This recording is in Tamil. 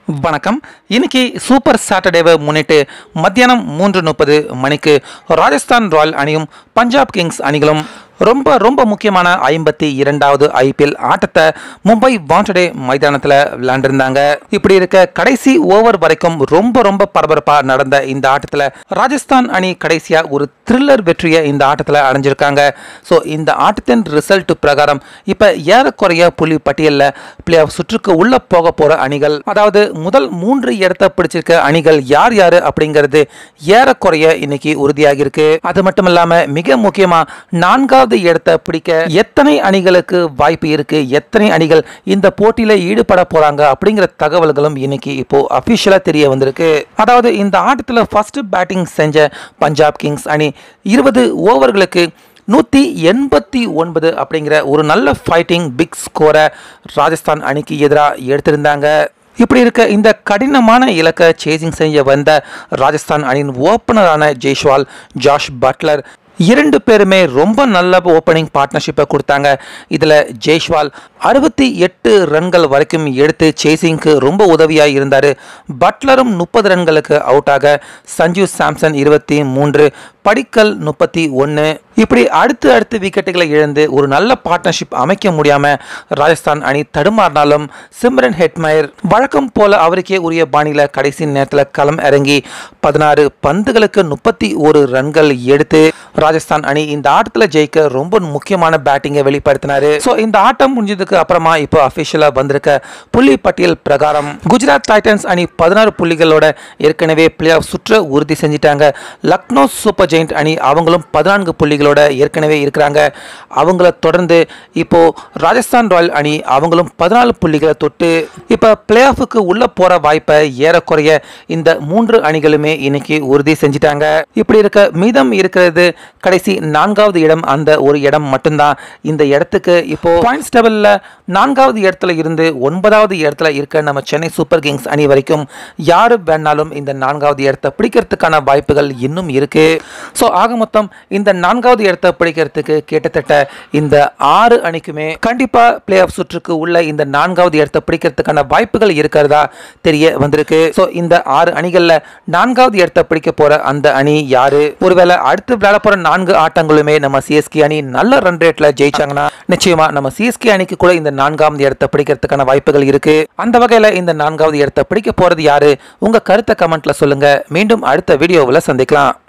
வணக்கம் இன்னைக்கு சூப்பர் சாட்டர்டேவை முன்னிட்டு மத்தியானம் மூன்று முப்பது மணிக்கு ராஜஸ்தான் ராயல் அணியும் பஞ்சாப் கிங்ஸ் அணிகளும் ரொம்ப ரொம்ப முக்கியமான ஐம்பத்தி இரண்டாவது ஐபிஎல் ஆட்டத்தை மும்பை வாண்டடே மைதானத்தில் விளையாண்டிருந்தாங்க இப்படி இருக்க கடைசி ஓவர் வரைக்கும் ரொம்ப ரொம்ப பரபரப்பாக நடந்த இந்த ஆட்டத்தில் ராஜஸ்தான் அணி கடைசியாக ஒரு த்ரில்லர் வெற்றியை இந்த ஆட்டத்தில் அடைஞ்சிருக்காங்க ஸோ இந்த ஆட்டத்தின் ரிசல்ட் பிரகாரம் இப்போ ஏறக்குறைய புள்ளி பட்டியலில் பிளே ஆஃப் சுற்றுக்கு உள்ள போக போகிற அணிகள் அதாவது முதல் மூன்று இடத்தை பிடிச்சிருக்க அணிகள் யார் யார் அப்படிங்கிறது ஏறக்குறைய இன்னைக்கு உறுதியாகி இருக்கு அது மட்டும் இல்லாமல் மிக முக்கியமாக நான்காவது இடத்தை பிடிக்க எத்தனை அணிகளுக்கு வாய்ப்பு இருக்கு எத்தனை அணிகள் இந்த போட்டியில ஈடுபட போறாங்க அப்படிங்கிற தகவல்களும் இன்னைக்கு இப்போ அபிஷியலா தெரிய வந்திருக்கு அதாவது இந்த ஆட்டத்தில் ஃபர்ஸ்ட் பேட்டிங் செஞ்ச பஞ்சாப் கிங்ஸ் அணி இருபது ஓவர்களுக்கு நூற்றி எண்பத்தி ஒன்பது அப்படிங்கிற ஒரு நல்ல ஃபைட்டிங் பிக் ஸ்கோரை ராஜஸ்தான் அணிக்கு எதிராக எடுத்திருந்தாங்க இப்படி இருக்க இந்த கடினமான இலக்கை சேசிங் செய்ய வந்த ராஜஸ்தான் அணியின் ஓப்பனரான ஜெய்ஷ்வால் ஜாஷ் பட்லர் இரண்டு பேருமே ரொம்ப நல்ல ஓப்பனிங் பார்ட்னர்ஷிப்பை கொடுத்தாங்க இதில் ஜெய்ஷ்வால் அறுபத்தி எட்டு ரன்கள் வரைக்கும் எடுத்து சேசிங்க்கு ரொம்ப உதவியாக இருந்தார் பட்லரும் முப்பது ரன்களுக்கு அவுட் ஆக சஞ்சு சாம்சன் இருபத்தி மூன்று படிக்கல் முப்பத்தி ஒன்று இப்படி அடுத்து அடுத்து விக்கெட்டுகளை இழந்து ஒரு நல்ல பார்ட்னர்ஷிப் அமைக்க முடியாம ராஜஸ்தான் அணி தடுமாறினாலும் சிம்ரன் ஹெட்மயர் வழக்கம் போல அவருக்கே உரிய பாணியில கடைசி நேரத்தில் களம் இறங்கி பதினாறு பந்துகளுக்கு முப்பத்தி ஒரு ரன்கள் எடுத்து ராஜஸ்தான் அணி இந்த ஆட்டத்தில் ஜெயிக்க ரொம்ப முக்கியமான பேட்டிங்கை வெளிப்படுத்தினாரு ஸோ இந்த ஆட்டம் முடிஞ்சதுக்கு அப்புறமா இப்போ அஃபிஷியலாக வந்திருக்க புள்ளி பட்டியல் பிரகாரம் குஜராத் டைட்டன்ஸ் அணி பதினாறு புள்ளிகளோட ஏற்கனவே பிளே ஆஃப் சுற்ற உறுதி செஞ்சிட்டாங்க லக்னோ சூப்பர் ஜெயிண்ட் அணி அவங்களும் பதினான்கு புள்ளிகளோட ஏற்கனவே இருக்கிறாங்க அவங்கள தொடர்ந்து இப்போ ராஜஸ்தான் ராயல் அணி அவங்களும் பதினாலு புள்ளிகளை தொட்டு இப்போ பிளே ஆஃபுக்கு உள்ள போற வாய்ப்பை ஏறக்குறைய இந்த மூன்று அணிகளுமே இன்னைக்கு உறுதி செஞ்சிட்டாங்க இப்படி இருக்க மீதம் இருக்கிறது கடைசி நான்காவது இடம் அந்த ஒரு இடம் மட்டும்தான் இந்த இடத்துக்கு இப்போ பாயிண்ட்ஸ் டேபிளில் நான்காவது இடத்துல இருந்து ஒன்பதாவது இடத்துல இருக்க நம்ம சென்னை சூப்பர் கிங்ஸ் அணி வரைக்கும் யாரு வேணாலும் இந்த நான்காவது இடத்தை பிடிக்கிறதுக்கான வாய்ப்புகள் இன்னும் இருக்கு ஸோ ஆக மொத்தம் இந்த நான்காவது இடத்தை பிடிக்கிறதுக்கு கிட்டத்தட்ட இந்த ஆறு அணிக்குமே கண்டிப்பா பிளே ஆஃப் சுற்றுக்கு உள்ள இந்த நான்காவது இடத்தை பிடிக்கிறதுக்கான வாய்ப்புகள் இருக்கிறதா தெரிய வந்திருக்கு ஸோ இந்த ஆறு அணிகள்ல நான்காவது இடத்தை பிடிக்க போற அந்த அணி யாரு ஒருவேளை அடுத்து விளையாட போற நான்கு ஆட்டங்களுமே நம்ம சிஎஸ்கே அணி நல்ல ரன் ரேட்ல ஜெயிச்சாங்கன்னா நிச்சயமா நம்ம சிஎஸ்கே அணிக்கு கூட இந்த நான்காவது இடத்தை பிடிக்கிறதுக்கான வாய்ப்புகள் இருக்கு அந்த வகையில இந்த நான்காவது இடத்தை பிடிக்க போறது யாரு உங்க கருத்தை கமெண்ட்ல சொல்லுங்க மீண்டும் அடுத்த வீடியோவில் சந்திக்கலாம்